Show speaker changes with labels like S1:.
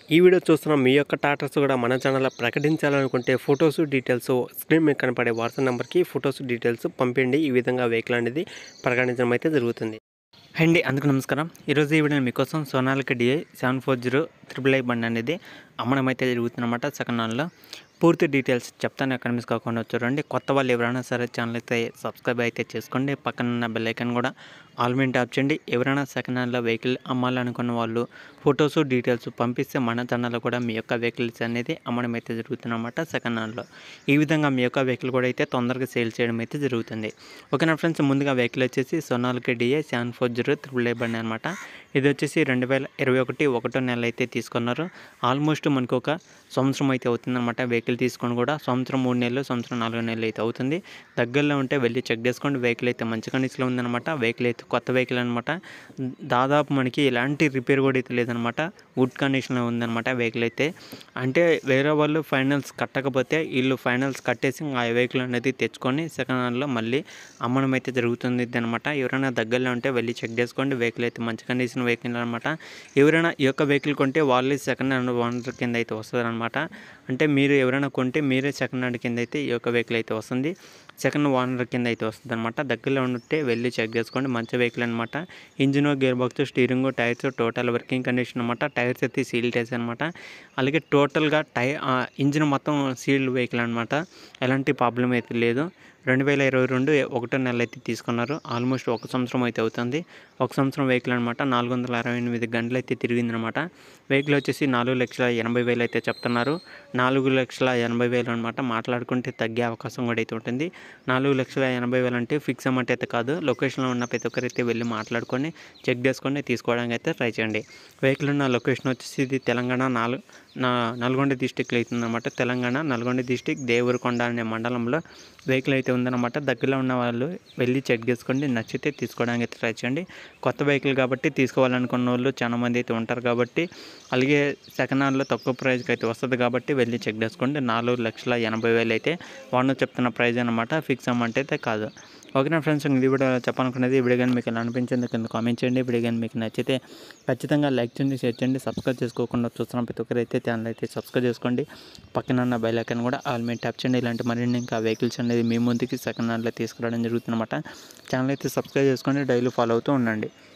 S1: ఈ వీడియో చూస్తున్న మీ యొక్క టాటర్స్ కూడా మన ఛానల్లో ప్రకటించాలనుకుంటే ఫొటోస్ డీటెయిల్స్ స్క్రీన్ మీద కనపడే వాట్సాప్ నెంబర్కి ఫొటోస్ డీటెయిల్స్ పంపిండి ఈ విధంగా వెహికల్ అనేది ప్రకటించడం అయితే జరుగుతుంది
S2: అండి అందుకు నమస్కారం ఈరోజు ఈ వీడియో మీకోసం Sonalika DI seven four zero triple I బండి అనేది అమ్మడం అయితే జరుగుతుందన్నమాట సెకండ్ హ్యాండ్లో పూర్తి డీటెయిల్స్ చెప్తాను ఎక్కడ మిస్ కాకుండా చూడండి కొత్త వాళ్ళు ఎవరైనా సరే ఛానల్ అయితే సబ్స్క్రైబ్ అయితే చేసుకోండి పక్కన ఉన్న బెల్ ఐకాన్ కూడా ఆల్ మీద ట్యాప్ చేయండి ఎవరైనా సెకండ్ హ్యాండ్లో వెహికల్ అమ్మాలనుకున్న వాళ్ళు ఫొటోస్ డీటెయిల్స్ పంపిస్తే మన ఛానల్లో కూడా మీ యొక్క వెహికల్స్ అనేది అమ్మడం అయితే జరుగుతుందన్నమాట సెకండ్ హ్యాండ్లో ఈ విధంగా మీ యొక్క వెహికల్ కూడా అయితే తొందరగా సేల్ చేయడం అయితే జరుగుతుంది ఓకేనా ఫ్రెండ్స్ ముందుగా వెహికల్ వచ్చేసి Sonalika DI seven four zero triple I బండి అనమాట ఇది వచ్చేసి రెండు వేల ఇరవై ఒకటి ఒకటో నెల అయితే తీసుకున్నారు ఆల్మోస్ట్ మనకు ఒక సంవత్సరం అయితే అవుతుందన్నమాట వెహికల్ తీసుకొని కూడా సంవత్సరం మూడు నెలలు సంవత్సరం నాలుగు నెలలు అయితే అవుతుంది దగ్గరలో ఉంటే వెళ్ళి చెక్ చేసుకోండి వెహికల్ అయితే మంచి కండిషన్లో ఉందన్నమాట వెహికల్ అయితే కొత్త వెహికల్ అనమాట దాదాపు మనకి ఎలాంటి రిపేర్ కూడా అయితే లేదనమాట వుడ్ కండిషన్లో ఉందన్నమాట వెహికల్ అయితే అంటే వేరే వాళ్ళు ఫైనల్స్ కట్టకపోతే వీళ్ళు ఫైనల్స్ కట్టేసి ఆ వెహికల్ అనేది తెచ్చుకొని సెకండ్ హ్యాండ్లో మళ్ళీ అమ్మడం అయితే జరుగుతుంది అనమాట ఎవరైనా దగ్గరలో ఉంటే వెళ్ళి చెక్ చేసుకోండి వెహికల్ అయితే మంచి కండిషన్ వెహికల్ అనమాట ఎవరైనా ఈ యొక్క వెహికల్ కొంటే వాళ్ళే సెకండ్ హ్యాండ్ ఓనర్ కింద అయితే వస్తుంది అనమాట అంటే మీరు ఎవరైనా కొంటే మీరే సెకండ్ హ్యాండ్ కింద అయితే ఈ యొక్క వెహికల్ అయితే వస్తుంది సెకండ్ ఓనర్ కింద అయితే వస్తుంది అనమాట దగ్గరలో ఉంటే వెళ్ళి చెక్ చేసుకోండి మంచి వెహికల్ అనమాట engine gear box steering tyres total working condition అనమాట టైర్స్ అయితే సీల్ టైర్స్ అనమాట అలాగే టోటల్గా టై ఇంజిన్ మొత్తం సీల్డ్ వెహికల్ అనమాట ఎలాంటి ప్రాబ్లం అయితే లేదు రెండు వేల ఇరవై రెండు ఒకటో నెల అయితే తీసుకున్నారు ఆల్మోస్ట్ ఒక సంవత్సరం అయితే అవుతుంది ఒక సంవత్సరం వెహికల్ అనమాట నాలుగు వందల అరవై ఎనిమిది గంటలు అయితే తిరిగిందనమాట వెహికల్ వచ్చేసి నాలుగు లక్షల ఎనభై వేలు అయితే చెప్తున్నారు నాలుగు లక్షల ఎనభై వేలు అనమాట మాట్లాడుకుంటే తగ్గే అవకాశం కూడా అయితే ఉంటుంది నాలుగు లక్షల ఎనభై వేలు అంటే ఫిక్స్ అమౌంట్ అయితే కాదు లొకేషన్లో ఉన్న ప్రతి ఒక్కరైతే వెళ్ళి మాట్లాడుకొని చెక్ చేసుకొని తీసుకోవడానికి అయితే ట్రై చేయండి వెహికల్ ఉన్న లొకేషన్ వచ్చేసి ఇది తెలంగాణ నాలుగు నా నల్గొండ డిస్టిక్లో అవుతుందన్నమాట తెలంగాణ నల్గొండ డిస్టిక్ దేవరకొండ అనే మండలంలో వెహికల్ అయితే ఉందన్నమాట దగ్గరలో ఉన్న వాళ్ళు వెళ్ళి చెక్ చేసుకోండి నచ్చితే తీసుకోవడానికి అయితే ట్రై చేయండి కొత్త వెహికల్ కాబట్టి తీసుకోవాలనుకున్న వాళ్ళు చాలా మంది అయితే ఉంటారు కాబట్టి అలాగే సెకండ్ హ్యాండ్లో తక్కువ ప్రైస్కి అయితే వస్తుంది కాబట్టి వెళ్ళి చెక్ చేసుకోండి నాలుగు లక్షల ఎనభై వేలు అయితే వాళ్ళు చెప్తున్న ప్రైస్ అనమాట ఫిక్స్ అమౌంట్ అయితే కాదు ఓకేనా ఫ్రెండ్స్ ఇది వీడియో చెప్పాలనుకున్నది ఈ వీడియో కానీ మీకు ఎలా అనిపించింది కింద కామెంట్ చేయండి ఈ వీడియో కానీ మీకు నచ్చితే ఖచ్చితంగా లైక్ చేయండి షేర్ చేయండి సబ్స్క్రైబ్ చేసుకోకుండా చూస్తున్న ప్రతి ఒక్కరు అయితే ఛానల్ అయితే సబ్స్క్రైబ్ చేసుకోండి పక్కన ఉన్న బెల్ ఐకాన్ కూడా ఆల్ మీద ట్యాప్ చేయండి ఇలాంటి మరిన్ని ఇంకా వెహికల్స్ అనేది మీ ముందుకి సెకండ్ హ్యాండ్లో తీసుకురావడం జరుగుతుందన్నమాట ఛానల్ అయితే సబ్స్క్రైబ్ చేసుకోండి డైలీ ఫాలో అవుతూ ఉండండి